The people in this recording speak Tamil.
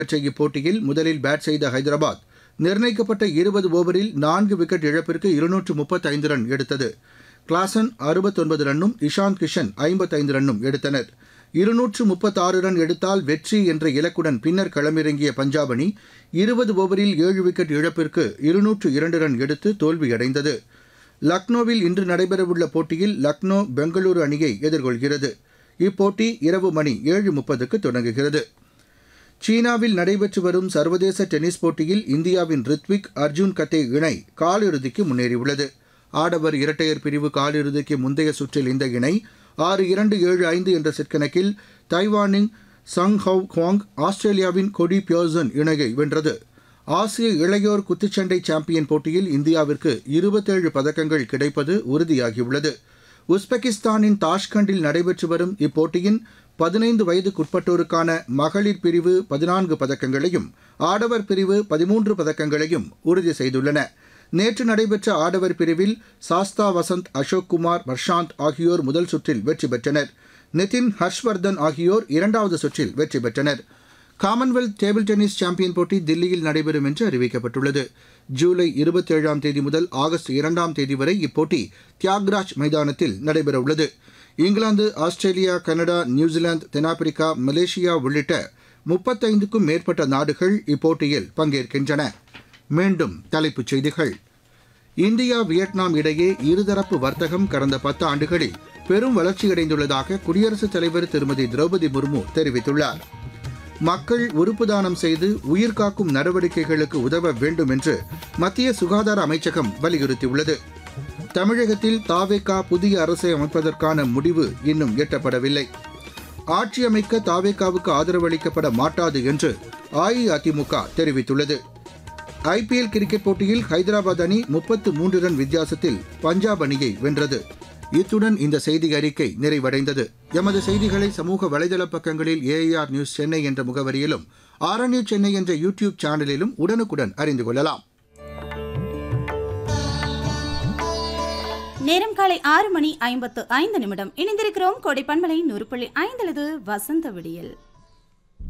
நடைபெற்ற இப்போட்டியில் முதலில் பேட் செய்த ஹைதராபாத் நிர்ணயிக்கப்பட்ட இருபது ஓவரில் நான்கு விக்கெட் இழப்பிற்கு இருநூற்று முப்பத்தைந்து ரன் எடுத்தது கிளாசன் அறுபத்தொன்பது ரன்னும் இஷாந்த் கிஷன் ஐம்பத்தைந்து ரன்னும் எடுத்தனர் இருநூற்று முப்பத்தாறு ரன் எடுத்தால் வெற்றி என்ற இலக்குடன் பின்னர் களமிறங்கிய பஞ்சாப் அணி இருபது ஓவரில் ஏழு விக்கெட் இழப்பிற்கு இருநூற்று இரண்டு ரன் எடுத்து தோல்வியடைந்தது லக்னோவில் இன்று நடைபெறவுள்ள போட்டியில் லக்னோ பெங்களூரு அணியை எதிர்கொள்கிறது இப்போட்டி இரவு மணி ஏழு முப்பதுக்கு தொடங்குகிறது சீனாவில் நடைபெற்று வரும் சர்வதேச டென்னிஸ் போட்டியில் இந்தியாவின் ரித்விக் அர்ஜுன் கத்தே இணை காலிறுதிக்கு முன்னேறியுள்ளது ஆடவர் இரட்டையர் பிரிவு காலிறுதிக்கு முந்தைய சுற்றில் இந்த இணை ஆறு இரண்டு ஏழு ஐந்து என்ற செட் கணக்கில் தைவானின் சங் ஹவ் குவாங் ஆஸ்திரேலியாவின் கொடி பியோசன் இணையை வென்றது ஆசிய இளையோர் குத்துச்சண்டை சாம்பியன் போட்டியில் இந்தியாவிற்கு இருபத்தேழு பதக்கங்கள் கிடைப்பது உறுதியாகியுள்ளது உஸ்பெகிஸ்தானின் தாஷ்கண்டில் நடைபெற்று வரும் இப்போட்டியின் பதினைந்து வயதுக்குட்பட்டோருக்கான மகளிர் பிரிவு பதினான்கு பதக்கங்களையும் ஆடவர் பிரிவு பதிமூன்று பதக்கங்களையும் உறுதி செய்துள்ளன நேற்று நடைபெற்ற ஆடவர் பிரிவில் சாஸ்தா வசந்த் அசோக் குமார் வர்ஷாந்த் ஆகியோர் முதல் சுற்றில் வெற்றி பெற்றனர் நிதின் ஹர்ஷ்வர்தன் ஆகியோர் இரண்டாவது சுற்றில் வெற்றி பெற்றனர் காமன்வெல்த் டேபிள் டென்னிஸ் சாம்பியன் போட்டி தில்லியில் நடைபெறும் என்று அறிவிக்கப்பட்டுள்ளது ஜூலை இருபத்தேழாம் தேதி முதல் ஆகஸ்ட் இரண்டாம் தேதி வரை இப்போட்டி தியாக்ராஜ் மைதானத்தில் நடைபெறவுள்ளது இங்கிலாந்து ஆஸ்திரேலியா கனடா நியூசிலாந்து தென்னாப்பிரிக்கா மலேசியா உள்ளிட்ட முப்பத்தைந்துக்கும் மேற்பட்ட நாடுகள் இப்போட்டியில் பங்கேற்கின்றன மீண்டும் தலைப்புச் செய்திகள் இந்தியா வியட்நாம் இடையே இருதரப்பு வர்த்தகம் கடந்த பத்து ஆண்டுகளில் பெரும் வளர்ச்சியடைந்துள்ளதாக குடியரசுத் தலைவர் திருமதி திரௌபதி முர்மு தெரிவித்துள்ளார் மக்கள் உறுப்பு தானம் செய்து உயிர்காக்கும் நடவடிக்கைகளுக்கு உதவ வேண்டும் என்று மத்திய சுகாதார அமைச்சகம் வலியுறுத்தியுள்ளது தமிழகத்தில் தாவேகா புதிய அரசை அமைப்பதற்கான முடிவு இன்னும் எட்டப்படவில்லை ஆட்சி அமைக்க தாவேகாவுக்கு ஆதரவு அளிக்கப்பட மாட்டாது என்று அஇஅதிமுக தெரிவித்துள்ளது ஐபிஎல் கிரிக்கெட் போட்டியில் ஹைதராபாத் அணி முப்பத்து மூன்று ரன் வித்தியாசத்தில் பஞ்சாப் அணியை வென்றது இத்துடன் இந்த செய்தி அறிக்கை நிறைவடைந்தது எமது செய்திகளை சமூக வலைதள பக்கங்களில் ஏஐஆர் நியூஸ் சென்னை என்ற முகவரியிலும் ஆர்என்யூ சென்னை என்ற யூடியூப் சேனலிலும் உடனுக்குடன் அறிந்து கொள்ளலாம் நேரம் காலை ஆறு மணி ஐம்பத்து ஐந்து நிமிடம் இணைந்திருக்கிறோம் கோடை பண்பலை நூறு புள்ளி ஐந்தலது வசந்த விடியல்